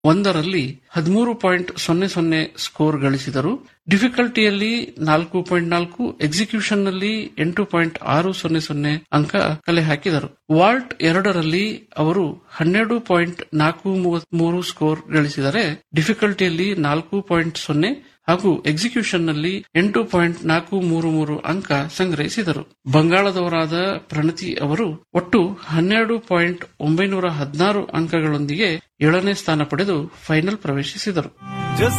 ಒಂದರಲ್ಲಿ ಹದಿಮೂರು ಪಾಯಿಂಟ್ ಸೊನ್ನೆ ಸೊನ್ನೆ ಸ್ಕೋರ್ ಗಳಿಸಿದರು ಡಿಫಿಕಲ್ಟಿಯಲ್ಲಿ ನಾಲ್ಕು ಪಾಯಿಂಟ್ ನಾಲ್ಕು ಎಕ್ಸಿಕ್ಯೂಷನ್ ನಲ್ಲಿ ಎಂಟು ಪಾಯಿಂಟ್ ಆರು ಸೊನ್ನೆ ಸೊನ್ನೆ ಅಂಕ ಕಲೆ ಹಾಕಿದರು ವಾಲ್ಟ್ ಎರಡರಲ್ಲಿ ಅವರು ಹನ್ನೆರಡು ಪಾಯಿಂಟ್ ನಾಲ್ಕು ಮೂವತ್ಮೂರು ಸ್ಕೋರ್ ಗಳಿಸಿದರೆ ಡಿಫಿಕಲ್ಟಿಯಲ್ಲಿ ನಾಲ್ಕು ಪಾಯಿಂಟ್ ಸೊನ್ನೆ ಹಾಗೂ ಎಕ್ಸಿಕ್ಯೂಷನ್ ನಲ್ಲಿ ಎಂಟು ಪಾಯಿಂಟ್ ನಾಲ್ಕು ಮೂರು ಮೂರು ಅಂಕ ಸಂಗ್ರಹಿಸಿದರು ಬಂಗಾಳದವರಾದ ಪ್ರಣತಿ ಅವರು ಒಟ್ಟು ಹನ್ನೆರಡು ಪಾಯಿಂಟ್ ಒಂಬೈನೂರ ಹದಿನಾರು ಅಂಕಗಳೊಂದಿಗೆ ಏಳನೇ ಸ್ಥಾನ ಪಡೆದು ಫೈನಲ್ ಪ್ರವೇಶಿಸಿದರು